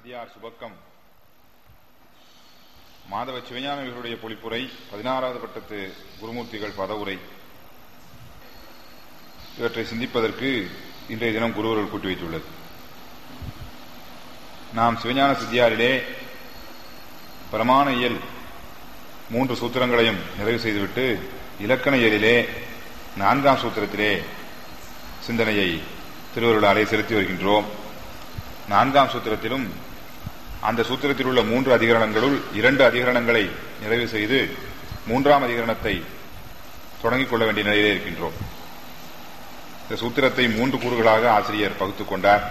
சித்தியார் சுபக்கம் மாதவ சிவஞானவர்களுடைய பொழிப்புரை பதினாறாவது பட்டத்து குருமூர்த்திகள் பதவுரை இவற்றை சிந்திப்பதற்கு இன்றைய தினம் குருவர்கள் கூட்டி வைத்துள்ளது நாம் சிவஞான சித்தியாரிலே பிரமாண இயல் மூன்று சூத்திரங்களையும் நிறைவு செய்துவிட்டு இலக்கண இயலிலே நான்காம் சூத்திரத்திலே சிந்தனையை திருவருளாலே செலுத்தி வருகின்றோம் நான்காம் சூத்திரத்திலும் அந்த சூத்திரத்தில் உள்ள மூன்று அதிகரணங்களுள் இரண்டு அதிகரணங்களை நிறைவு செய்து மூன்றாம் அதிகரணத்தை தொடங்கிக் கொள்ள வேண்டிய நிலையிலே இருக்கின்றோம் இந்த சூத்திரத்தை மூன்று கூறுகளாக ஆசிரியர் பகுத்துக் கொண்டார்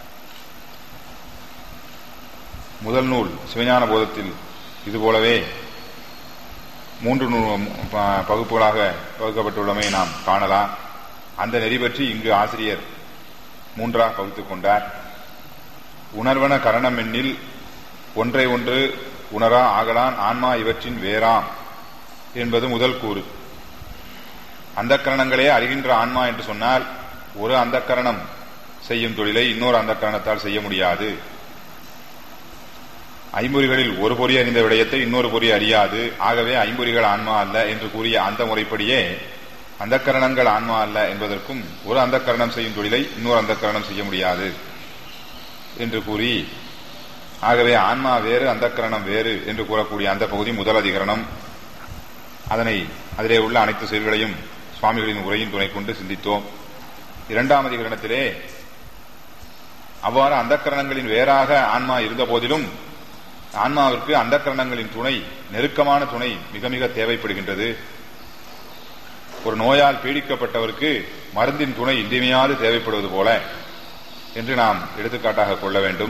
முதல் நூல் சிவஞான போதத்தில் இதுபோலவே மூன்று பகுப்புகளாக வகுக்கப்பட்டுள்ளமை நாம் காணலாம் அந்த நெறி பற்றி இங்கு ஆசிரியர் மூன்றாக பகுத்துக் கொண்டார் உணர்வன கரணம் எண்ணில் ஒன்றை ஒன்று உணரா ஆகலான் ஆன்மா இவற்றின் வேறாம் என்பது முதல் கூறு அந்த கரணங்களே அறிகின்ற ஆன்மா என்று சொன்னால் ஒரு அந்த கரணம் செய்யும் தொழிலை இன்னொரு அந்த கரணத்தால் செய்ய முடியாது ஐம்பொறிகளில் ஒரு பொறி அறிந்த விடயத்தை இன்னொரு பொறி அறியாது ஆகவே ஐம்பொறிகள் ஆன்மா அல்ல என்று கூறிய அந்த முறைப்படியே அந்த கரணங்கள் ஆன்மா அல்ல என்பதற்கும் ஒரு அந்த கரணம் செய்யும் தொழிலை இன்னொரு அந்த கரணம் செய்ய முடியாது என்று கூறி ஆகவே ஆன்மா வேறு அந்த கரணம் வேறு என்று கூறக்கூடிய அந்த பகுதி முதல் அதிகரணம் அதனை அதிலே உள்ள அனைத்து செயல்களையும் சுவாமிகளின் உரையின் துணை கொண்டு சிந்தித்தோம் இரண்டாம் அதிகரணத்திலே அவ்வாறு அந்த கரணங்களின் வேறாக ஆன்மா இருந்த போதிலும் ஆன்மாவிற்கு அந்த கரணங்களின் துணை நெருக்கமான துணை மிக மிக தேவைப்படுகின்றது ஒரு நோயால் பீடிக்கப்பட்டவருக்கு மருந்தின் துணை இன்றியமையாது தேவைப்படுவது போல என்று நாம் எடுத்துக்காட்டாக கொள்ள வேண்டும்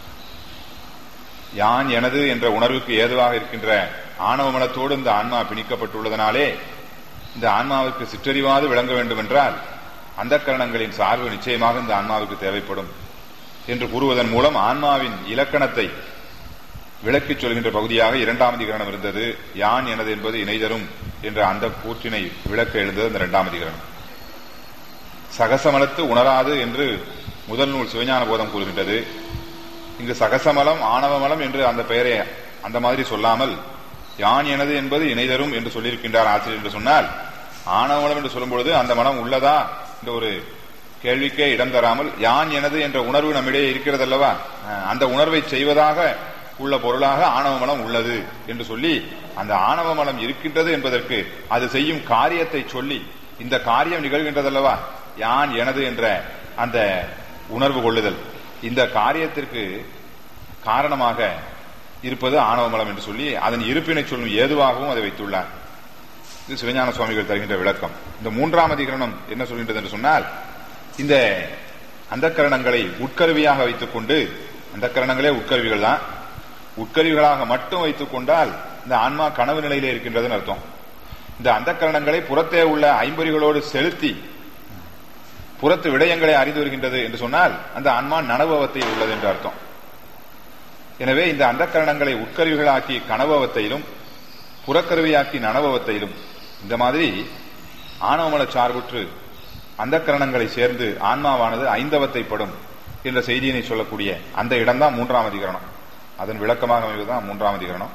யான் எனது என்ற உணர்வுக்கு ஏதுவாக இருக்கின்ற ஆணவ மனத்தோடு இந்த ஆன்மா பிணிக்கப்பட்டுள்ளதனாலே இந்த ஆன்மாவுக்கு சிற்றறிவாது விளங்க வேண்டும் என்றால் அந்த கரணங்களின் சார்பு நிச்சயமாக இந்த ஆன்மாவுக்கு தேவைப்படும் என்று கூறுவதன் மூலம் ஆன்மாவின் இலக்கணத்தை விளக்கிச் சொல்கின்ற பகுதியாக இரண்டாம் அதிகரணம் இருந்தது யான் எனது என்பது இணைதரும் என்ற அந்த கூற்றினை விளக்க எழுந்தது அந்த இரண்டாம் அதிகரணம் சகசமலத்து உணராது என்று முதல் நூல் சிவஞான போதம் கூறுகின்றது இங்கு சகசமலம் ஆணவமலம் என்று அந்த பெயரை அந்த மாதிரி சொல்லாமல் யான் எனது என்பது இணைதரும் என்று சொல்லியிருக்கின்றார் ஆசிரியர் என்று சொன்னால் ஆணவமலம் என்று சொல்லும்பொழுது அந்த மனம் உள்ளதா என்ற ஒரு கேள்விக்கே இடம் தராமல் யான் எனது என்ற உணர்வு நம்மிடையே இருக்கிறது அல்லவா அந்த உணர்வை செய்வதாக உள்ள பொருளாக ஆணவ மலம் உள்ளது என்று சொல்லி அந்த ஆணவ மலம் இருக்கின்றது என்பதற்கு அது செய்யும் காரியத்தை சொல்லி இந்த காரியம் நிகழ்கின்றதல்லவா யான் எனது என்ற அந்த உணர்வு கொள்ளுதல் இந்த காரியத்திற்கு காரணமாக இருப்பது ஆணவ மலம் என்று சொல்லி அதன் இருப்பினை சொல்லும் ஏதுவாகவும் அதை வைத்துள்ளார் இது சிவஞான சுவாமிகள் தருகின்ற விளக்கம் இந்த மூன்றாம் அதிகரணம் என்ன சொல்கின்றது என்று சொன்னால் இந்த அந்த கரணங்களை உட்கருவியாக வைத்துக் கொண்டு அந்த கரணங்களே உட்கருவிகள் தான் உட்கருவிகளாக மட்டும் வைத்துக் கொண்டால் இந்த ஆன்மா கனவு நிலையிலே இருக்கின்றதுன்னு அர்த்தம் இந்த அந்த கரணங்களை புறத்தே உள்ள ஐம்பொறிகளோடு செலுத்தி புறத்து விடயங்களை அறிந்து வருகின்றது என்று சொன்னால் அந்த ஆன்மா நனவவத்தில் உள்ளது என்று அர்த்தம் எனவே இந்த அந்த கரணங்களை உட்கருவிகளாக்கி கனவவத்தையிலும் புறக்கருவியாக்கி நனவவத்தையிலும் இந்த மாதிரி ஆணவமல சார்புற்று அந்த கரணங்களை சேர்ந்து ஆன்மாவானது ஐந்தவத்தைப்படும் என்ற செய்தியினை சொல்லக்கூடிய அந்த இடம்தான் மூன்றாம் அதிகரணம் அதன் விளக்கமாக அமைவதுதான் மூன்றாம் அதிகரணம்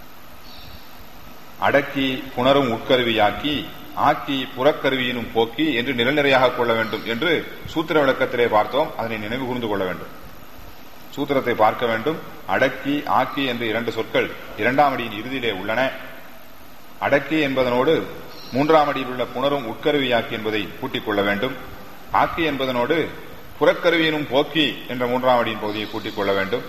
அடக்கி புணரும் உட்கருவியாக்கி ஆக்கி புறக்கருவியினும் போக்கி என்று நிலநிறையாக கொள்ள வேண்டும் என்று சூத்திர விளக்கத்திலே பார்த்தோம் அதனை நினைவு கூர்ந்து கொள்ள வேண்டும் சூத்திரத்தை பார்க்க வேண்டும் அடக்கி ஆக்கி என்று இரண்டு சொற்கள் இரண்டாம் அடியின் இறுதியிலே உள்ளன அடக்கி என்பதனோடு மூன்றாம் அடியில் உள்ள புணரும் உட்கருவியாக்கி என்பதை கூட்டிக் கொள்ள வேண்டும் ஆக்கி என்பதனோடு புறக்கருவியினும் போக்கி என்ற மூன்றாம் அடியின் பகுதியை கூட்டிக் கொள்ள வேண்டும்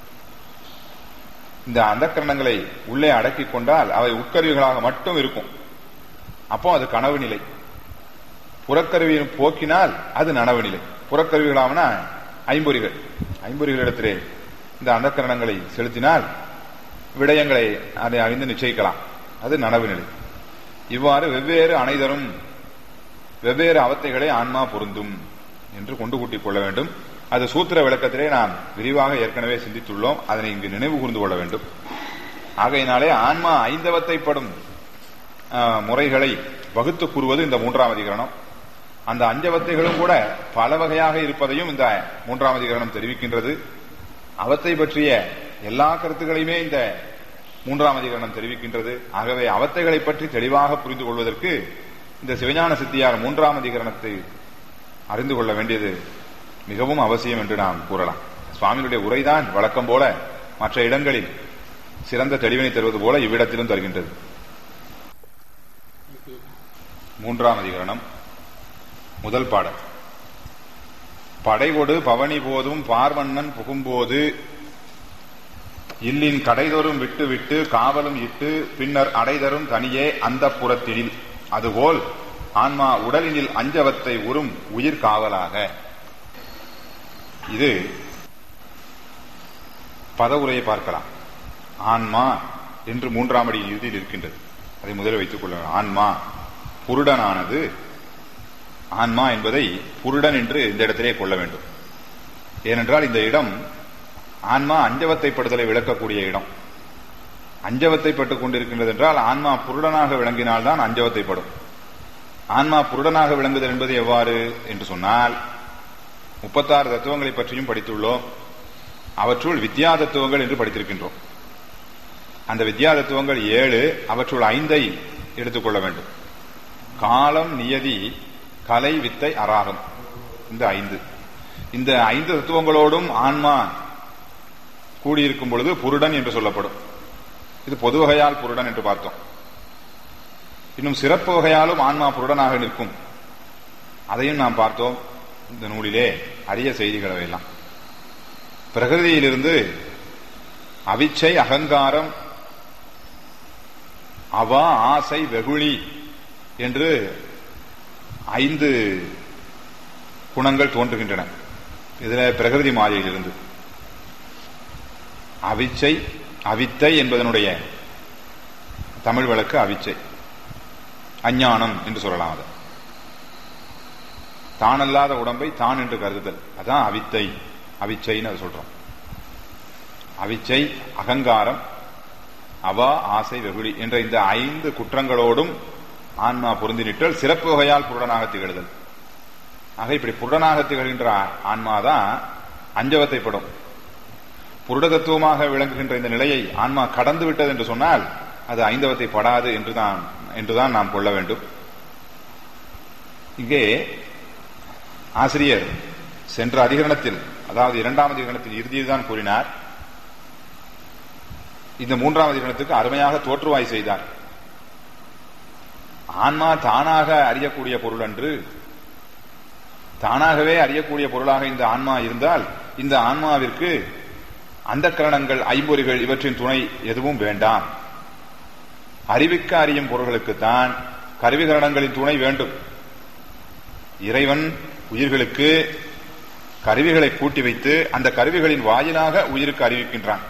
இந்த அந்த கரணங்களை உள்ளே அடக்கி கொண்டால் அவை உட்கருவிகளாக மட்டும் இருக்கும் அப்போ அது கனவு நிலை புறக்கருவியின் போக்கினால் அது நனவு நிலை புறக்கருவிகளாமனா ஐம்பொறிகள் ஐம்பொறிகளிடத்திலே இந்த அந்த கரணங்களை செலுத்தினால் விடயங்களை அதை அறிந்து நிச்சயிக்கலாம் அது நனவு நிலை இவ்வாறு வெவ்வேறு அனைதரும் வெவ்வேறு அவத்தைகளை ஆன்மா பொருந்தும் என்று கொண்டு கூட்டிக் கொள்ள வேண்டும் அது சூத்திர விளக்கத்திலே நாம் விரிவாக ஏற்கனவே சிந்தித்துள்ளோம் அதனை இங்கு நினைவு கூர்ந்து கொள்ள வேண்டும் ஆகையினாலே ஆன்மா ஐந்தவத்தைப்படும் முறைகளை வகுத்து கூறுவது இந்த மூன்றாம் அதிகரணம் அந்த அஞ்சவத்தைகளும் கூட பல வகையாக இருப்பதையும் இந்த மூன்றாம் அதிகரணம் தெரிவிக்கின்றது அவத்தை பற்றிய எல்லா கருத்துக்களையுமே இந்த மூன்றாம் அதிகரணம் தெரிவிக்கின்றது ஆகவே அவத்தைகளை பற்றி தெளிவாக புரிந்து கொள்வதற்கு இந்த சிவஞான சித்தியார் மூன்றாம் அதிகரணத்தை அறிந்து கொள்ள வேண்டியது மிகவும் அவசியம் என்று நாம் கூறலாம் சுவாமியுடைய உரைதான் வழக்கம் போல மற்ற இடங்களில் சிறந்த தெளிவினை தருவது போல இவ்விடத்திலும் தருகின்றது மூன்றாம் அதிகரணம் முதல் பாடல் படைகொடு பவனி போதும் பார்வண்ணன் புகும்போது இல்லின் கடைதொறும் விட்டு விட்டு காவலும் இட்டு பின்னர் அடைதரும் தனியே அந்த புறத்தினில் அதுபோல் ஆன்மா உடலினில் அஞ்சவத்தை உறும் உயிர் காவலாக இது பதவுரையை பார்க்கலாம் ஆன்மா என்று மூன்றாம் அடி இறுதியில் இருக்கின்றது அதை முதலில் வைத்துக் கொள்ள ஆன்மா புருடனானது ஆன்மா என்பதை புருடன் என்று இந்த இடத்திலே கொள்ள வேண்டும் ஏனென்றால் இந்த இடம் ஆன்மா அஞ்சவத்தைப்படுதலை விளக்கக்கூடிய இடம் அஞ்சவத்தைப்பட்டுக் கொண்டிருக்கின்றது என்றால் ஆன்மா புருடனாக விளங்கினால்தான் அஞ்சவத்தைப்படும் ஆன்மா புருடனாக விளங்குதல் என்பது எவ்வாறு என்று சொன்னால் முப்பத்தாறு தத்துவங்களை பற்றியும் படித்துள்ளோம் அவற்றுள் வித்யா தத்துவங்கள் என்று படித்திருக்கின்றோம் அந்த வித்யா தத்துவங்கள் ஏழு அவற்றுள் ஐந்தை எடுத்துக்கொள்ள வேண்டும் காலம் நியதி கலை வித்தை அராகம் இந்த ஐந்து இந்த ஐந்து தத்துவங்களோடும் ஆன்மா கூடியிருக்கும் பொழுது புருடன் என்று சொல்லப்படும் இது பொது வகையால் புருடன் என்று பார்த்தோம் இன்னும் சிறப்பு வகையாலும் ஆன்மா புருடனாக நிற்கும் அதையும் நாம் பார்த்தோம் இந்த நூலிலே அரிய செய்திகளை எல்லாம் பிரகிருதியிலிருந்து அவிச்சை அகங்காரம் அவா ஆசை வெகுளி என்று ஐந்து குணங்கள் தோன்றுகின்றன இதுல பிரகிருதி மாயையிலிருந்து அவிச்சை அவித்தை என்பதனுடைய தமிழ் வழக்கு அவிச்சை அஞ்ஞானம் என்று சொல்லலாம் அது தானல்லாத உடம்பை தான் என்று கருதுதல் அதான் அவித்தை அவிச்சைன்னு அது சொல்றோம் அவிச்சை அகங்காரம் அவா ஆசை வெகுளி என்ற இந்த ஐந்து குற்றங்களோடும் ஆன்மா பொருந்தி நிற்றல் சிறப்பு வகையால் புருடனாக திகழ்தல் ஆக இப்படி புருடனாக திகழ்கின்ற ஆன்மாதான் அஞ்சவத்தைப்படும் புருட தத்துவமாக விளங்குகின்ற இந்த நிலையை ஆன்மா கடந்து விட்டது என்று சொன்னால் அது ஐந்தவத்தை படாது என்றுதான் என்றுதான் நாம் கொள்ள வேண்டும் இங்கே ஆசிரியர் சென்ற அதிகரணத்தில் அதாவது இரண்டாம் அதிகரணத்தில் இறுதியில் தான் கூறினார் இந்த மூன்றாம் அதிகரணத்துக்கு அருமையாக தோற்றுவாய் செய்தார் ஆன்மா தானாக அறியக்கூடிய பொருள் அன்று தானாகவே அறியக்கூடிய பொருளாக இந்த ஆன்மா இருந்தால் இந்த ஆன்மாவிற்கு அந்த கரணங்கள் ஐம்பொறிகள் இவற்றின் துணை எதுவும் வேண்டாம் அறிவிக்க அறியும் பொருள்களுக்குத்தான் கருவிகரணங்களின் துணை வேண்டும் இறைவன் உயிர்களுக்கு கருவிகளை கூட்டி வைத்து அந்த கருவிகளின் வாயிலாக உயிருக்கு அறிவிக்கின்றான்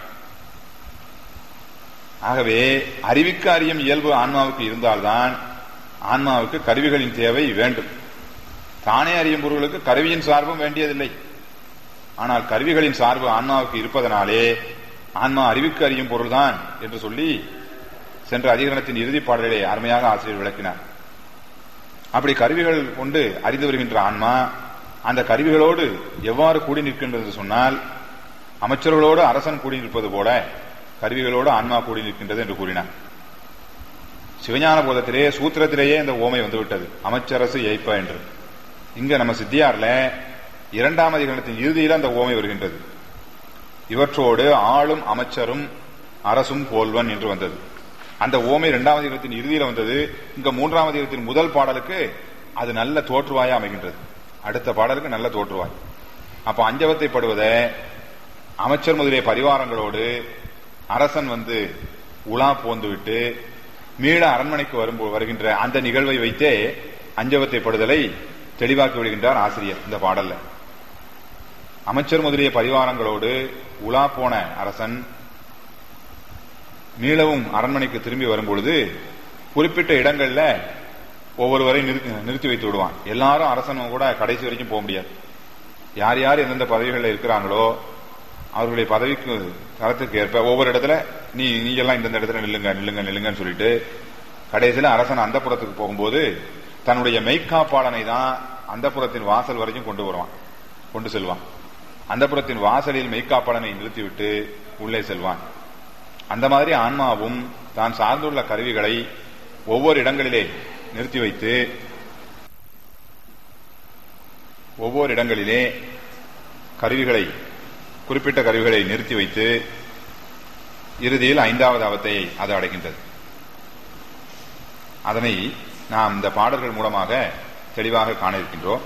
ஆகவே அறிவிக்க அறியும் இயல்பு ஆன்மாவுக்கு இருந்தால்தான் ஆன்மாவுக்கு கருவிகளின் தேவை வேண்டும் தானே அறியும் பொருளுக்கு கருவியின் சார்பும் வேண்டியதில்லை ஆனால் கருவிகளின் சார்பு ஆன்மாவுக்கு இருப்பதனாலே ஆன்மா அறிவிக்கு அறியும் பொருள்தான் என்று சொல்லி சென்ற அதிகரணத்தின் இறுதிப் பாடலிலே அருமையாக ஆசிரியர் விளக்கினார் அப்படி கருவிகள் கொண்டு அறிந்து வருகின்ற ஆன்மா அந்த கருவிகளோடு எவ்வாறு கூடி நிற்கின்றது என்று சொன்னால் அமைச்சர்களோடு அரசன் கூடி நிற்பது போல கருவிகளோடு ஆன்மா கூடி நிற்கின்றது என்று கூறினார் சிவஞான போதத்திலே சூத்திரத்திலேயே இந்த ஓமை வந்துவிட்டது அமைச்சரசு ஏய்ப்ப என்று இங்க நம்ம சித்தியார்ல இரண்டாம் அதிகரணத்தின் இறுதியில் அந்த ஓமை வருகின்றது இவற்றோடு ஆளும் அமைச்சரும் அரசும் போல்வன் என்று வந்தது அந்த ஓமை இரண்டாம் அதிகரத்தின் இறுதியில் வந்தது இங்க மூன்றாம் அதிகரத்தின் முதல் பாடலுக்கு அது நல்ல தோற்றுவாயா அமைகின்றது அடுத்த பாடலுக்கு நல்ல தோற்றுவாய் அப்ப அஞ்சவத்தைப்படுவத அமைச்சர் முதலிய பரிவாரங்களோடு அரசன் வந்து உலா போந்து விட்டு மீள அரண்மனைக்கு வரும் வருகின்ற அந்த நிகழ்வை வைத்தே அஞ்சவத்தைப்படுதலை தெளிவாக்கி விடுகின்றார் ஆசிரியர் இந்த பாடல்ல அமைச்சர் முதலிய பரிவாரங்களோடு உலா போன அரசன் மீளவும் அரண்மனைக்கு திரும்பி வரும்பொழுது குறிப்பிட்ட இடங்கள்ல ஒவ்வொருவரை நிறுத்தி வைத்து விடுவான் எல்லாரும் அரசன் கூட கடைசி வரைக்கும் போக முடியாது யார் யார் எந்தெந்த பதவிகளில் இருக்கிறாங்களோ அவர்களுடைய பதவிக்கு தரத்துக்கு ஏற்ப ஒவ்வொரு இடத்துல நீ நீ எல்லாம் இந்தந்த இடத்துல நில்லுங்க நில்லுங்க நில்லுங்கன்னு சொல்லிட்டு கடைசியில் அரசன் அந்த புறத்துக்கு போகும்போது தன்னுடைய மெய்க்காப்பாளனை தான் அந்த புறத்தின் வாசல் வரைக்கும் கொண்டு வருவான் கொண்டு செல்வான் அந்த புறத்தின் வாசலில் மெய்க்காப்பாளனை நிறுத்திவிட்டு உள்ளே செல்வான் அந்த மாதிரி ஆன்மாவும் தான் சார்ந்துள்ள கருவிகளை ஒவ்வொரு இடங்களிலே நிறுத்தி வைத்து ஒவ்வொரு இடங்களிலே கருவிகளை குறிப்பிட்ட கருவிகளை நிறுத்தி வைத்து இறுதியில் ஐந்தாவது அவத்தையை அது அடைகின்றது அதனை நாம் இந்த பாடல்கள் மூலமாக தெளிவாக காண இருக்கின்றோம்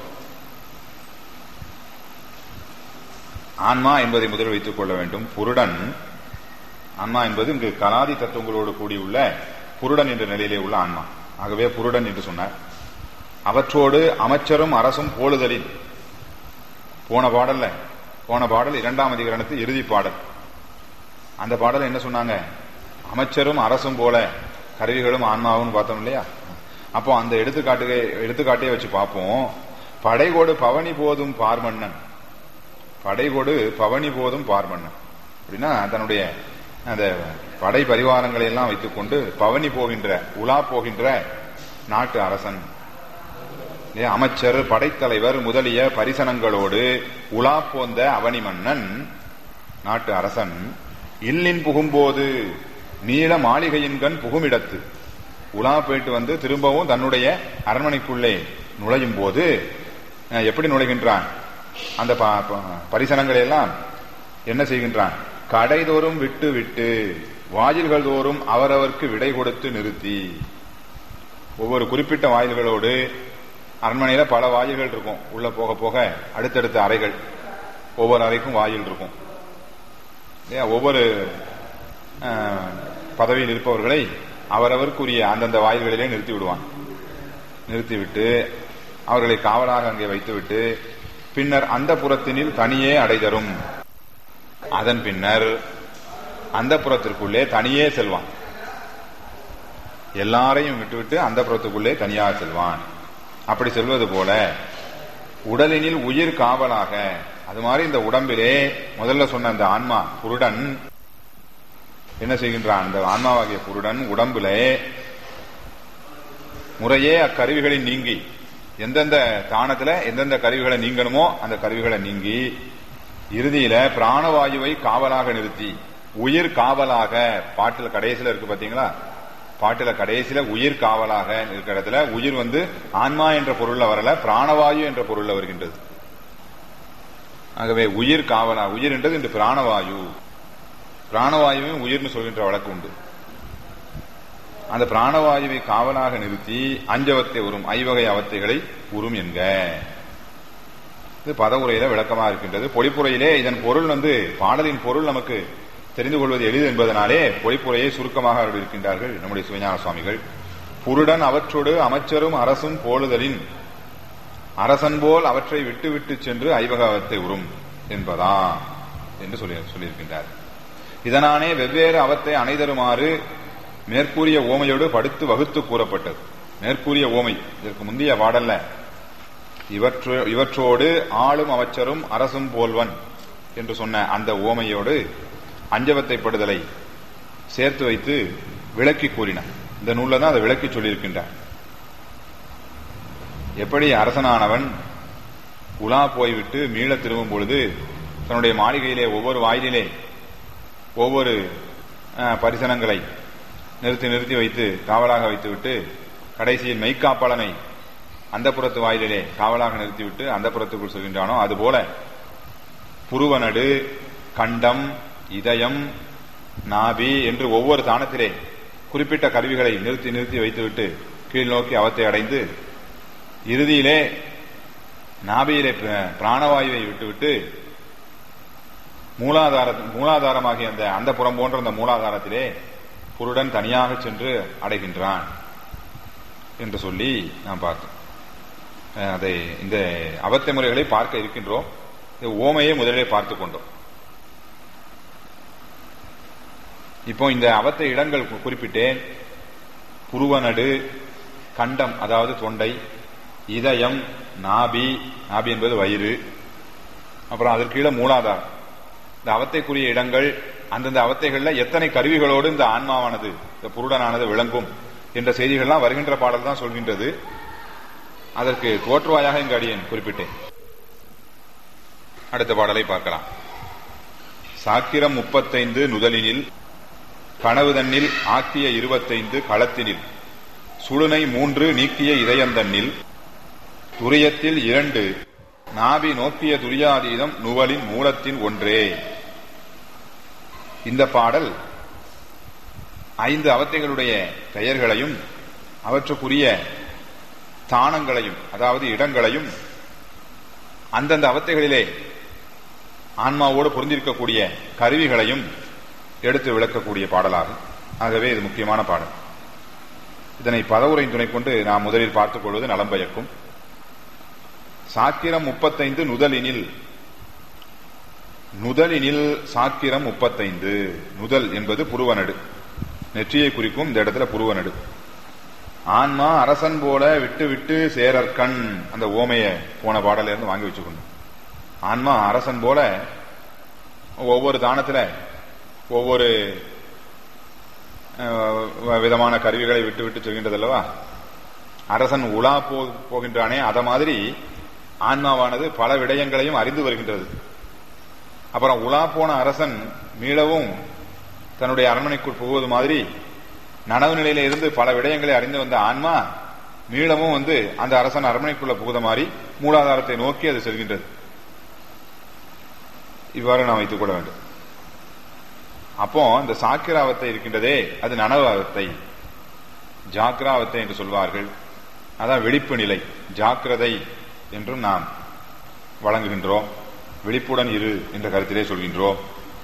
ஆன்மா என்பதை முதல் வைத்துக் கொள்ள வேண்டும் புருடன் ஆன்மா என்பது இங்கு கலாதி தத்துவங்களோடு கூடியுள்ள புருடன் என்ற நிலையிலே உள்ள ஆன்மா ஆகவே புருடன் என்று சொன்னார் அவற்றோடு அமைச்சரும் அரசும் போலுதலில் போன பாடல்ல போன பாடல் இரண்டாம் அதிகரணத்து இறுதி பாடல் அந்த பாடல் என்ன சொன்னாங்க அமைச்சரும் அரசும் போல கருவிகளும் ஆன்மாவும் பார்த்தோம் இல்லையா அப்போ அந்த எடுத்துக்காட்டுகை எடுத்துக்காட்டையே வச்சு பார்ப்போம் படைகோடு பவனி போதும் பார்மன்னன் படைகோடு பவனி போதும் பார்மன்னன் அப்படின்னா தன்னுடைய அந்த படை பரிவாரங்களை எல்லாம் வைத்துக்கொண்டு பவனி போகின்ற உலா போகின்ற நாட்டு அரசன் அமைச்சர் படைத்தலைவர் முதலிய பரிசனங்களோடு உலா போந்த அவனி மன்னன் நாட்டு அரசன் இல்லின் புகும்போது நீள மாளிகையின்கண் புகுமிடத்து உலா போயிட்டு வந்து திரும்பவும் தன்னுடைய அரண்மனைக்குள்ளே நுழையும் போது எப்படி நுழைகின்றான் அந்த பரிசனங்களை எல்லாம் என்ன செய்கின்றான் கடைதோறும் விட்டு விட்டு வாயில்கள் தோறும் அவரவருக்கு விடை கொடுத்து நிறுத்தி ஒவ்வொரு குறிப்பிட்ட வாயில்களோடு அரண்மனையில பல வாயில்கள் இருக்கும் உள்ள போக போக அடுத்தடுத்த அறைகள் ஒவ்வொரு அறைக்கும் வாயில் இருக்கும் ஒவ்வொரு பதவியில் இருப்பவர்களை அவரவருக்குரிய அந்தந்த வாயில்களிலே நிறுத்தி விடுவான் நிறுத்திவிட்டு அவர்களை காவலாக அங்கே வைத்துவிட்டு பின்னர் அந்த புறத்தினில் தனியே அடைதரும் அதன் பின்னர் அந்த புறத்திற்குள்ளே தனியே செல்வான் எல்லாரையும் விட்டுவிட்டு அந்த புறத்துக்குள்ளே தனியாக செல்வான் அப்படி செல்வது போல உடலினில் உயிர் காவலாக அது மாதிரி இந்த உடம்பிலே முதல்ல சொன்ன அந்த ஆன்மா புருடன் என்ன செய்கின்றான் அந்த ஆன்மாவாகிய புருடன் உடம்புல முறையே அக்கருவிகளின் நீங்கி எந்தெந்த தானத்துல எந்தெந்த கருவிகளை நீங்கணுமோ அந்த கருவிகளை நீங்கி இறுதியில பிராணவாயுவை காவலாக நிறுத்தி உயிர் காவலாக பாட்டுல கடைசியில இருக்கு பாத்தீங்களா பாட்டுல கடைசியில உயிர் காவலாக இருக்கிற இடத்துல உயிர் வந்து ஆன்மா என்ற பொருள்ல வரல பிராணவாயு என்ற பொருள்ல வருகின்றது ஆகவே உயிர் காவலா உயிர் என்றது இந்த பிராணவாயு பிராணவாயுவையும் உயிர்னு சொல்கின்ற வழக்கு உண்டு அந்த பிராணவாயுவை காவலாக நிறுத்தி அஞ்சவத்தை உறும் ஐவகை அவத்தைகளை உறும் என்க இது பதவுரையில விளக்கமா இருக்கின்றது பொழிப்புரையிலே இதன் பொருள் வந்து பாடலின் பொருள் நமக்கு தெரிந்து கொள்வது எளிது என்பதனாலே பொழிப்புரையை சுருக்கமாக அவர்கள் இருக்கின்றார்கள் நம்முடைய சிவஞான சுவாமிகள் புருடன் அவற்றோடு அமைச்சரும் அரசும் போலுதலின் அரசன் போல் அவற்றை விட்டு விட்டு சென்று ஐவகவத்தை உறும் என்பதா என்று சொல்லி சொல்லியிருக்கின்றார் இதனானே வெவ்வேறு அவத்தை அணைதருமாறு மேற்கூறிய ஓமையோடு படுத்து வகுத்து கூறப்பட்டது மேற்கூறிய ஓமை இதற்கு முந்தைய பாடல்ல இவற்றோ இவற்றோடு ஆளும் அமைச்சரும் அரசும் போல்வன் என்று சொன்ன அந்த ஓமையோடு அஞ்சவத்தைப்படுதலை சேர்த்து வைத்து விளக்கி கூறினார் இந்த நூல்ல தான் அதை விளக்கி சொல்லியிருக்கின்றார் எப்படி அரசனானவன் உலா போய்விட்டு மீள திரும்பும் பொழுது தன்னுடைய மாளிகையிலே ஒவ்வொரு வாயிலே ஒவ்வொரு பரிசனங்களை நிறுத்தி நிறுத்தி வைத்து காவலாக வைத்துவிட்டு கடைசியில் மெய்க்காப்பாளனை அந்த புறத்து வாயிலே காவலாக நிறுத்திவிட்டு அந்த புறத்துக்குள் செல்கின்றானோ அதுபோல புருவனடு கண்டம் இதயம் நாபி என்று ஒவ்வொரு தானத்திலே குறிப்பிட்ட கருவிகளை நிறுத்தி நிறுத்தி வைத்துவிட்டு கீழ் நோக்கி அவத்தை அடைந்து இறுதியிலே நாபியிலே பிராணவாயுவை விட்டுவிட்டு மூலாதார மூலாதாரமாகிய அந்த அந்த புறம் போன்ற அந்த மூலாதாரத்திலே புருடன் தனியாக சென்று அடைகின்றான் என்று சொல்லி நாம் பார்த்தோம் அதை இந்த அவத்தை முறைகளை பார்க்க இருக்கின்றோம் ஓமையை முதலிலே பார்த்து கொண்டோம் இப்போ இந்த அவத்தை இடங்கள் குறிப்பிட்டேன் புருவனடு கண்டம் அதாவது தொண்டை இதயம் நாபி நாபி என்பது வயிறு அப்புறம் அதற்கு கீழே மூலாதாரம் இந்த அவத்தைக்குரிய இடங்கள் அந்தந்த அவத்தைகள்ல எத்தனை கருவிகளோடு இந்த ஆன்மாவானது இந்த புருடனானது விளங்கும் என்ற செய்திகள்லாம் வருகின்ற பாடல் தான் சொல்கின்றது அதற்கு தோற்றுவாயாக இங்கு அடியேன் குறிப்பிட்டேன் அடுத்த பாடலை பார்க்கலாம் சாக்கிரம் முப்பத்தைந்து நுதலினில் கனவு தன்னில் ஆக்கிய இருபத்தைந்து களத்தினில் சுழுனை மூன்று நீக்கிய இதயந்தன்னில் துரியத்தில் இரண்டு நாபி நோக்கிய துரியாதீதம் நுவலின் மூலத்தின் ஒன்றே இந்த பாடல் ஐந்து அவத்தைகளுடைய பெயர்களையும் அவற்றுக்குரிய தானங்களையும் அதாவது இடங்களையும் அந்தந்த அவத்தைகளிலே ஆன்மாவோடு பொருந்திருக்கக்கூடிய கருவிகளையும் எடுத்து விளக்கக்கூடிய பாடலாகும் ஆகவே இது முக்கியமான பாடல் இதனை பதவுரையின் துணை கொண்டு நாம் முதலில் பார்த்துக் கொள்வது நலம் பயக்கும் சாக்கிரம் முப்பத்தைந்து நுதலினில் நுதலினில் சாக்கிரம் முப்பத்தைந்து நுதல் என்பது புருவனடு நெற்றியை குறிக்கும் இந்த இடத்துல புருவனடு ஆன்மா அரசன் போல விட்டு விட்டு சேரற்கண் அந்த ஓமைய போன பாடல இருந்து வாங்கி வச்சுக்கணும் ஆன்மா அரசன் போல ஒவ்வொரு தானத்துல ஒவ்வொரு விதமான கருவிகளை விட்டு விட்டு செல்கின்றது அல்லவா அரசன் உலா போகின்றானே அத மாதிரி ஆன்மாவானது பல விடயங்களையும் அறிந்து வருகின்றது அப்புறம் உலா போன அரசன் மீளவும் தன்னுடைய அரண்மனைக்குள் புகுவது மாதிரி நனவு நிலையில இருந்து பல விடயங்களை அறிந்து வந்த ஆன்மா மீளமும் வந்து அந்த அரசன் அரண்மனைக்குள்ள புகுத மாதிரி மூலாதாரத்தை நோக்கி அது செல்கின்றது இவ்வாறு நாம் வைத்துக் கொள்ள வேண்டும் அப்போ இந்த சாக்கிராவத்தை இருக்கின்றதே அது நனவாவத்தை ஜாக்கிராவத்தை என்று சொல்வார்கள் அதான் விழிப்பு நிலை ஜாக்கிரதை என்றும் நாம் வழங்குகின்றோம் விழிப்புடன் இரு என்ற கருத்திலே சொல்கின்றோம்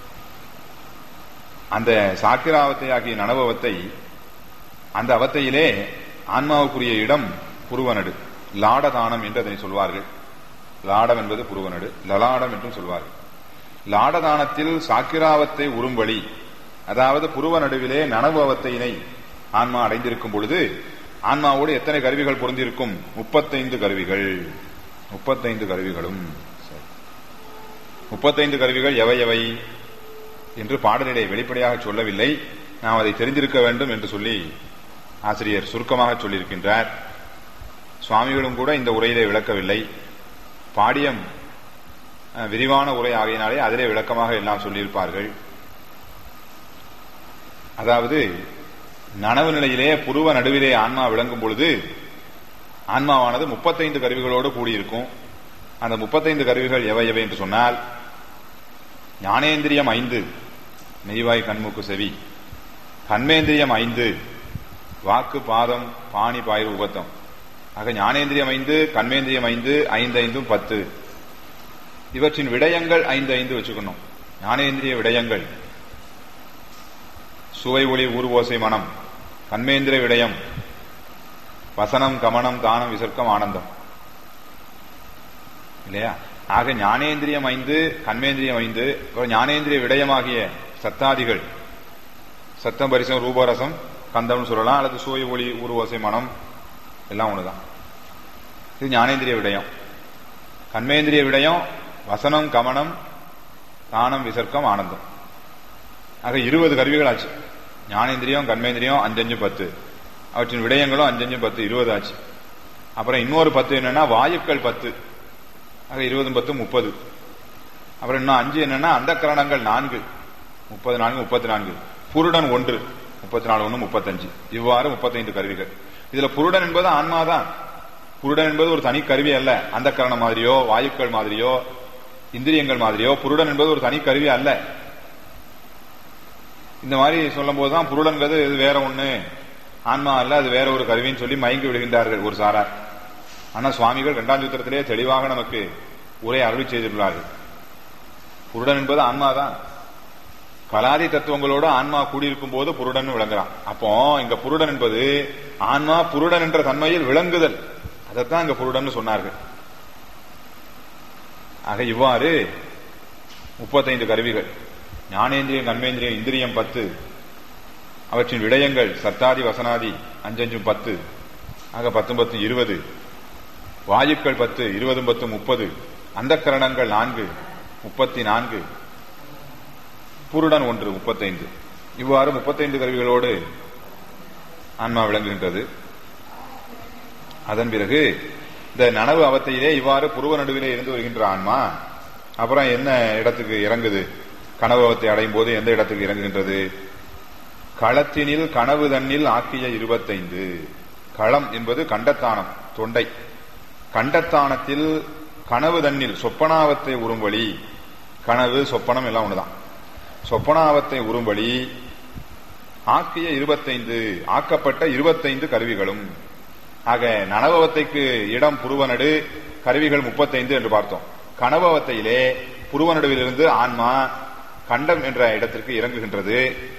அந்த சாக்கிராவத்தை ஆகிய நனவத்தை அந்த அவத்தையிலே ஆன்மாவுக்குரிய இடம் புருவனடு லாடதானம் என்று அதனை சொல்வார்கள் லாடம் என்பது புருவனடு லலாடம் என்றும் சொல்வார்கள் லாடதானத்தில் சாக்கிராவத்தை உரும்பலி அதாவது புருவ நடுவிலே நனவு அவத்தையினை ஆன்மா அடைந்திருக்கும் பொழுது ஆன்மாவோடு எத்தனை கருவிகள் பொருந்திருக்கும் முப்பத்தைந்து கருவிகள் முப்பத்தைந்து கருவிகளும் முப்பத்தைந்து கருவிகள் எவை எவை என்று பாடலிலே வெளிப்படையாக சொல்லவில்லை நாம் அதை தெரிந்திருக்க வேண்டும் என்று சொல்லி ஆசிரியர் சுருக்கமாக சொல்லியிருக்கின்றார் சுவாமிகளும் கூட இந்த உரையிலே விளக்கவில்லை பாடியம் விரிவான உரை ஆகையினாலே அதிலே விளக்கமாக எல்லாம் சொல்லியிருப்பார்கள் அதாவது நனவு நிலையிலே புருவ நடுவிலே ஆன்மா விளங்கும் பொழுது ஆன்மாவானது முப்பத்தைந்து கருவிகளோடு கூடியிருக்கும் அந்த முப்பத்தைந்து கருவிகள் எவை எவை என்று சொன்னால் ஞானேந்திரியம் ஐந்து மெய்வாய் கண்மூக்கு செவி கண்மேந்திரியம் ஐந்து வாக்கு பாதம் பாணி பாயிறு உபத்தம் ஆக ஞானேந்திரியம் ஐந்து கண்மேந்திரியம் ஐந்து ஐந்து ஐந்தும் பத்து இவற்றின் விடயங்கள் ஐந்து ஐந்து வச்சுக்கணும் ஞானேந்திரிய விடயங்கள் சுவை ஒளி ஊர்வோசை மனம் கண்மேந்திர விடயம் வசனம் கமனம் தானம் விசர்க்கம் ஆனந்தம் இல்லையா ஆக ஞானேந்திரியம் ஐந்து கண்மேந்திரியம் ஐந்து ஞானேந்திரிய விடயமாகிய சத்தாதிகள் சத்தம் பரிசம் ரூபரசம் கந்தம்னு சொல்லலாம் அல்லது சுவை ஒளி ஊர்வோசை மனம் எல்லாம் ஒண்ணுதான் இது ஞானேந்திரிய விடயம் கண்மேந்திரிய விடயம் வசனம் கமனம் தானம் விசர்க்கம் ஆனந்தம் ஆக இருபது கருவிகள் ஆச்சு ஞானேந்திரியம் கண்மேந்திரியம் அஞ்சஞ்சு பத்து அவற்றின் விடயங்களும் அஞ்சஞ்சு பத்து இருபது ஆச்சு அப்புறம் இன்னொரு பத்து என்னன்னா வாயுக்கள் பத்து ஆக இருபது பத்து முப்பது அப்புறம் இன்னும் அஞ்சு என்னன்னா அந்த கரணங்கள் நான்கு முப்பது நான்கு முப்பத்தி நான்கு புருடன் ஒன்று முப்பத்தி நாலு ஒன்று முப்பத்தஞ்சு இவ்வாறு முப்பத்தைந்து கருவிகள் இதுல புருடன் என்பது ஆன்மாதான் புருடன் என்பது ஒரு தனி கருவி அல்ல அந்த கரணம் மாதிரியோ வாயுக்கள் மாதிரியோ இந்திரியங்கள் மாதிரியோ புருடன் என்பது ஒரு தனி கருவி அல்ல இந்த மாதிரி சொல்லும் போதுதான் புருடன்கிறது இது வேற ஒண்ணு ஆன்மா அல்ல அது வேற ஒரு கருவின்னு சொல்லி மயங்கி விடுகின்றார்கள் ஒரு சாரார் ஆனா சுவாமிகள் இரண்டாம் சூத்திரத்திலே தெளிவாக நமக்கு உரை அருளி செய்துள்ளார்கள் புருடன் என்பது ஆன்மாதான் கலாதி தத்துவங்களோடு ஆன்மா கூடியிருக்கும் போது புருடன் விளங்குறான் அப்போ இங்க புருடன் என்பது ஆன்மா புருடன் என்ற தன்மையில் விளங்குதல் அதைத்தான் இங்க புருடன் சொன்னார்கள் ஆக இவ்வாறு முப்பத்தைந்து கருவிகள் ஞானேந்திரியம் கண்மேந்திரியம் இந்திரியம் பத்து அவற்றின் விடயங்கள் சத்தாதி வசனாதி அஞ்சஞ்சும் பத்து ஆக பத்தும் பத்து இருபது வாயுக்கள் பத்து இருபதும் பத்து முப்பது அந்த கரணங்கள் நான்கு முப்பத்தி நான்கு புருடன் ஒன்று முப்பத்தைந்து இவ்வாறு முப்பத்தைந்து கருவிகளோடு ஆன்மா விளங்குகின்றது அதன் பிறகு இந்த நனவு அவத்தையிலே இவ்வாறு புருவ நடுவிலே இருந்து வருகின்ற ஆன்மா அப்புறம் என்ன இடத்துக்கு இறங்குது கனவத்தை அடையும் போது எந்த இடத்துக்கு இறங்குகின்றது களத்தினில் கனவு தன்னில் ஆக்கிய இருபத்தைந்து களம் என்பது கண்டத்தானம் தொண்டை கண்டத்தானத்தில் கனவு தன்னில் சொப்பனாவத்தை உரும்படி கனவு சொப்பனம் எல்லாம் ஒண்ணுதான் சொப்பனாவத்தை உரும்படி ஆக்கிய இருபத்தைந்து ஆக்கப்பட்ட இருபத்தைந்து கருவிகளும் ஆக நனவத்தைக்கு இடம் புருவனடு கருவிகள் முப்பத்தைந்து என்று பார்த்தோம் கனவவத்தையிலே புருவனடுவிலிருந்து ஆன்மா கண்டம் என்ற இடத்திற்கு இறங்குகின்றது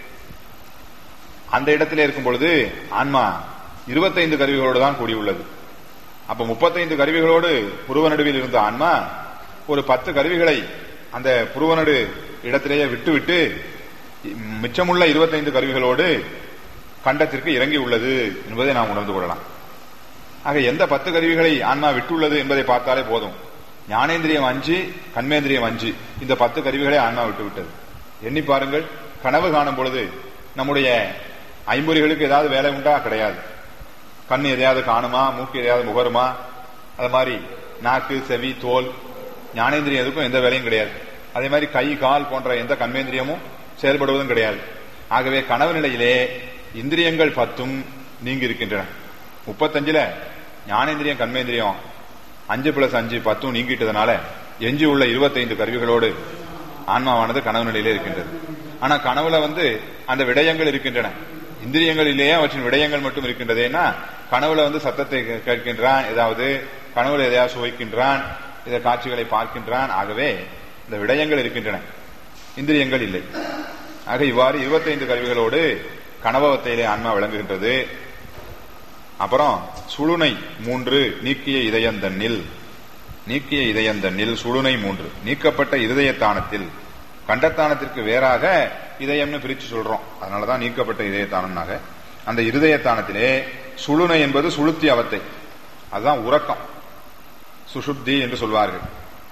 அந்த இடத்திலே இருக்கும் பொழுது ஆன்மா இருபத்தைந்து கருவிகளோடு தான் கூடியுள்ளது அப்ப முப்பத்தைந்து கருவிகளோடு புருவநடுவில் இருந்த ஆன்மா ஒரு பத்து கருவிகளை அந்த புருவநடு இடத்திலேயே விட்டுவிட்டு மிச்சமுள்ள இருபத்தைந்து கருவிகளோடு கண்டத்திற்கு இறங்கி உள்ளது என்பதை நாம் உணர்ந்து கொள்ளலாம் ஆக எந்த பத்து கருவிகளை ஆன்மா விட்டுள்ளது என்பதை பார்த்தாலே போதும் ஞானேந்திரியம் அஞ்சு கண்மேந்திரியம் அஞ்சு இந்த பத்து கருவிகளை ஆன்மா விட்டு விட்டது எண்ணி பாருங்கள் கனவு காணும் பொழுது நம்முடைய ஐம்பொறிகளுக்கு ஏதாவது வேலை உண்டா கிடையாது கண் எதையாவது காணுமா மூக்கு எதையாவது முகருமா அது மாதிரி நாக்கு செவி தோல் ஞானேந்திரியம் எதுக்கும் எந்த வேலையும் கிடையாது அதே மாதிரி கை கால் போன்ற எந்த கண்மேந்திரியமும் செயல்படுவதும் கிடையாது ஆகவே கனவு நிலையிலே இந்திரியங்கள் பத்தும் நீங்கி இருக்கின்றன முப்பத்தஞ்சுல ஞானேந்திரியம் கண்மேந்திரியம் அஞ்சு பிளஸ் அஞ்சு பத்தும் நீங்கிட்டதுனால எஞ்சி உள்ள இருபத்தைந்து கருவிகளோடு ஆன்மாவானது கனவு நிலையிலே இருக்கின்றது ஆனா கனவுல வந்து அந்த விடயங்கள் இருக்கின்றன இந்திரியங்களிலேயே அவற்றின் விடயங்கள் மட்டும் இருக்கின்றதேனா கனவுல வந்து சத்தத்தை கேட்கின்றான் ஏதாவது கனவுல எதையாவது சுவைக்கின்றான் இத காட்சிகளை பார்க்கின்றான் ஆகவே இந்த விடயங்கள் இருக்கின்றன இந்திரியங்கள் இல்லை ஆக இவ்வாறு இருபத்தைந்து கருவிகளோடு கனவத்தையிலே ஆன்மா விளங்குகின்றது அப்புறம் சுழுனை மூன்று நீக்கிய இதயந்தன்னில் நீக்கிய இதயந்தன்னில் சுழுனை மூன்று நீக்கப்பட்ட இருதயத்தானத்தில் கண்டத்தானத்திற்கு வேறாக இதயம்னு பிரிச்சு சொல்றோம் அதனாலதான் நீக்கப்பட்ட இதயத்தானம்னாக அந்த இருதயத்தானத்திலே சுழுனை என்பது சுளுத்தி அவத்தை அதுதான் உறக்கம் சுசுப்தி என்று சொல்வார்கள்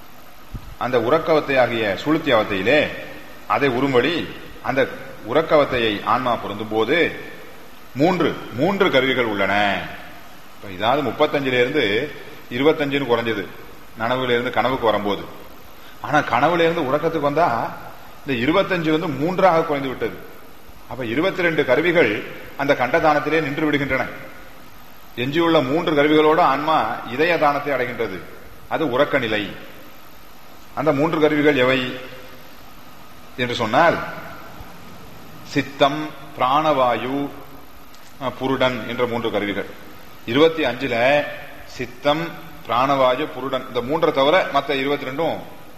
அந்த உறக்கவத்தை ஆகிய சுளுத்தி அவத்தையிலே அதை உரும்படி அந்த உறக்கவத்தையை ஆன்மா பொருந்தும் போது மூன்று மூன்று கருவிகள் உள்ளன இதாவது முப்பத்தஞ்சுல இருந்து இருபத்தஞ்சுன்னு குறைஞ்சது நனவுல இருந்து கனவுக்கு வரும்போது ஆனா கனவுல இருந்து உறக்கத்துக்கு வந்தா இந்த இருபத்தஞ்சு வந்து மூன்றாக குறைந்து விட்டது அப்ப இருபத்தி ரெண்டு கருவிகள் அந்த கண்டதானத்திலே நின்று விடுகின்றன எஞ்சியுள்ள மூன்று கருவிகளோடு ஆன்மா இதய தானத்தை அடைகின்றது அது உறக்க நிலை அந்த மூன்று கருவிகள் எவை என்று சொன்னால் சித்தம் பிராணவாயு புருடன் என்ற மூன்று கருவிகள் இருபத்தி அஞ்சுல சித்தம் பிராணவாயு புருடன் இந்த மூன்றை தவிர மற்ற இருபத்தி ரெண்டும்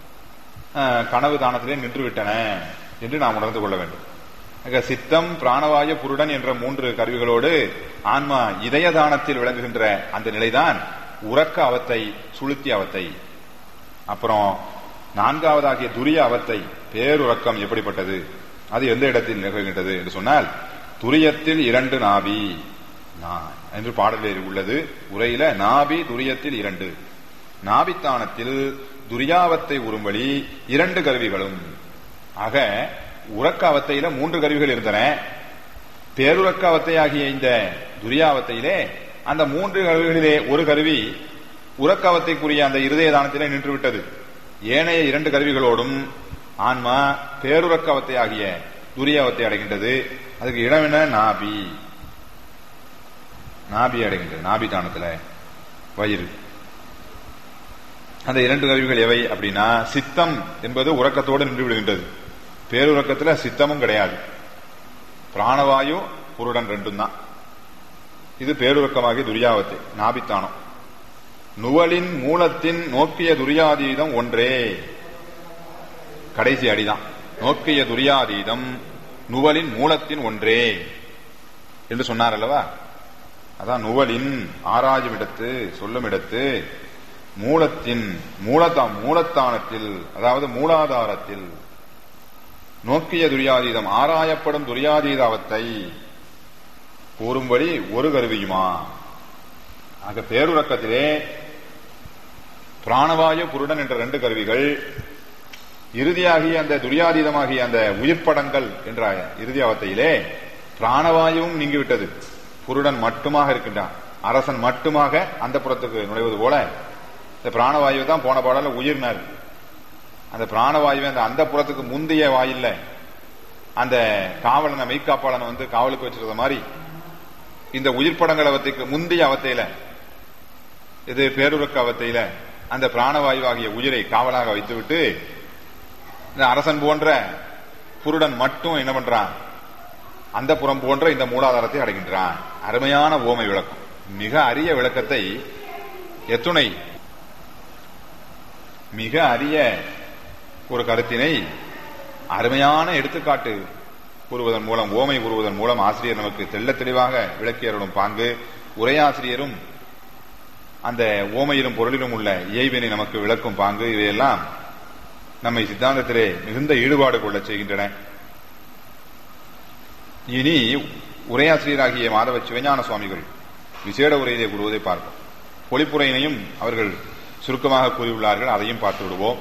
கனவு தானத்திலே நின்று விட்டன என்று நாம் உணர்ந்து கொள்ள வேண்டும் சித்தம் பிராணவாயு புருடன் என்ற மூன்று கருவிகளோடு ஆன்மா இதய தானத்தில் விளங்குகின்ற அந்த நிலைதான் உறக்க அவத்தை சுளுத்தி அவத்தை அப்புறம் நான்காவதாகிய துரிய அவத்தை பேருறக்கம் எப்படிப்பட்டது அது எந்த இடத்தில் நிகழ்கின்றது என்று சொன்னால் துரியத்தில் இரண்டு நாபி என்று பாடலில் உள்ளது உரையில நாபி துரியத்தில் இரண்டு நாபித்தானத்தில் துரியாவத்தை உரும்படி இரண்டு கருவிகளும் ஆக உறக்காவத்தையில மூன்று கருவிகள் இருந்தன பேருறக்காவத்தை ஆகிய இந்த துரியாவத்தையிலே அந்த மூன்று கருவிகளிலே ஒரு கருவி உறக்காவத்தைக்குரிய அந்த இருதய தானத்திலே நின்று விட்டது ஏனைய இரண்டு கருவிகளோடும் ஆன்மா பேருறக்காவத்தை ஆகிய துரியாவத்தை அடைகின்றது அதுக்கு இடம் என்ன நாபி நாபி அடைகின்றது நாபி தானத்துல வயிறு அந்த இரண்டு கருவிகள் எவை அப்படின்னா சித்தம் என்பது உறக்கத்தோடு நின்று விடுகின்றது பேருறக்கத்துல சித்தமும் கிடையாது பிராணவாயு புருடன் ரெண்டும் தான் இது பேருறக்கமாகி துரியாவத்தை நாபித்தானம் நுவலின் மூலத்தின் நோக்கிய துரியாதீதம் ஒன்றே கடைசி அடிதான் நோக்கிய துரியாதீதம் நுவலின் மூலத்தின் ஒன்றே என்று சொன்னார் அல்லவா அதான் நுவலின் ஆராயும் இடத்து சொல்லும் இடத்து மூலத்தின் மூலத்தா மூலத்தானத்தில் அதாவது மூலாதாரத்தில் நோக்கிய துரியாதீதம் ஆராயப்படும் துரியாதீதாவத்தை கூறும்படி ஒரு கருவியுமா ஆக பேருறக்கத்திலே பிராணவாயு புருடன் என்ற ரெண்டு கருவிகள் இறுதியாகிய அந்த துரியாதீதமாகிய அந்த உயிர்ப்படங்கள் என்ற இறுதி அவத்தையிலே பிராணவாயுவும் நீங்கிவிட்டது புருடன் மட்டுமாக இருக்கின்றான் அரசன் மட்டுமாக அந்த புறத்துக்கு நுழைவது போல இந்த பிராணவாயு தான் போன பாடல உயிர்னார் அந்த பிராணவாயுவை அந்த அந்த புறத்துக்கு முந்தைய வாயில்ல அந்த காவலனை மெய்க்காப்பாளனை வந்து காவலுக்கு வச்சிருந்த மாதிரி இந்த உயிர் படங்கள் அவத்தைக்கு முந்தைய அவத்தையில இது பேருறக்க அவத்தையில அந்த பிராணவாயுவாகிய உயிரை காவலாக வைத்துவிட்டு இந்த அரசன் போன்ற புருடன் மட்டும் என்ன பண்றான் அந்த புறம் போன்ற இந்த மூலாதாரத்தை அடைகின்றான் அருமையான ஓமை விளக்கம் மிக அரிய விளக்கத்தை எத்துணை மிக அரிய ஒரு கருத்தினை அருமையான எடுத்துக்காட்டு கூறுவதன் மூலம் ஓமை கூறுவதன் மூலம் ஆசிரியர் நமக்கு தெள்ள தெளிவாக விளக்கியருடும் பாங்கு உரையாசிரியரும் அந்த ஓமையிலும் பொருளிலும் உள்ள இயைவினை நமக்கு விளக்கும் பாங்கு இவையெல்லாம் நம்மை சித்தாந்தத்திலே மிகுந்த ஈடுபாடு கொள்ள செய்கின்றன இனி உரையாசிரியராகிய மாதவ சிவஞான சுவாமிகள் விசேட உரையிலே கூறுவதை பார்ப்போம் பொழிப்புரையினையும் அவர்கள் சுருக்கமாக கூறியுள்ளார்கள் அதையும் பார்த்து விடுவோம்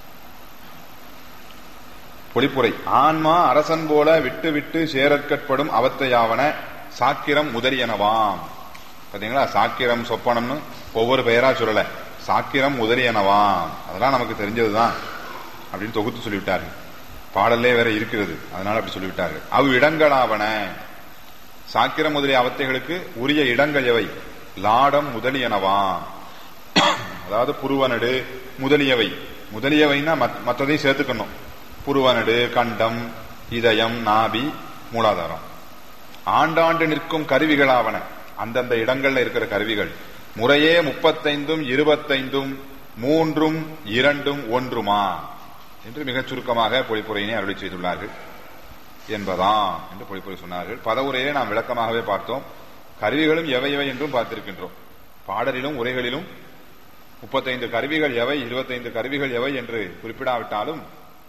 பொழிப்புரை ஆன்மா அரசன் போல விட்டு விட்டு சேரற்கட்படும் அவத்தையாவன சாக்கிரம் முதலியனவாம் பாத்தீங்களா சாக்கிரம் சொப்பனம்னு ஒவ்வொரு பெயரா சொல்லல சாக்கிரம் முதலியனவாம் அதெல்லாம் நமக்கு தெரிஞ்சதுதான் அப்படின்னு தொகுத்து சொல்லிவிட்டார்கள் பாடல்லே வேற இருக்கிறது அதனால அப்படி சொல்லிவிட்டார்கள் அவ் இடங்களாவன சாக்கிரம் முதலிய அவத்தைகளுக்கு உரிய இடங்கள் எவை லாடம் முதலியனவாம் அதாவது புருவனடு முதலியவை முதலியவைன்னா மற்றதையும் சேர்த்துக்கணும் புருவனடு கண்டம் இதயம் நாபி மூலாதாரம் ஆண்டாண்டு நிற்கும் கருவிகளாவன அந்தந்த இடங்கள்ல இருக்கிற கருவிகள் முறையே முப்பத்தைந்தும் இருபத்தைந்தும் மூன்றும் இரண்டும் ஒன்றுமா என்று மிகச் சுருக்கமாக பொழிப்புரையினை அருளி செய்துள்ளார்கள் என்பதாம் என்று பொழிப்புரை சொன்னார்கள் பதவுரையிலே நாம் விளக்கமாகவே பார்த்தோம் கருவிகளும் எவை எவை என்றும் பார்த்திருக்கின்றோம் பாடலிலும் உரைகளிலும் முப்பத்தைந்து கருவிகள் எவை இருபத்தைந்து கருவிகள் எவை என்று குறிப்பிடாவிட்டாலும்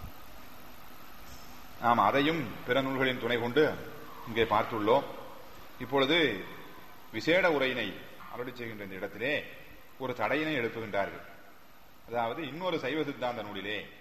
நாம் அதையும் பிற நூல்களின் துணை கொண்டு இங்கே பார்த்துள்ளோம் இப்பொழுது விசேட உரையினை அருளி செய்கின்ற இந்த இடத்திலே ஒரு தடையினை எழுப்புகின்றார்கள் அதாவது இன்னொரு சைவ சித்தாந்த நூலிலே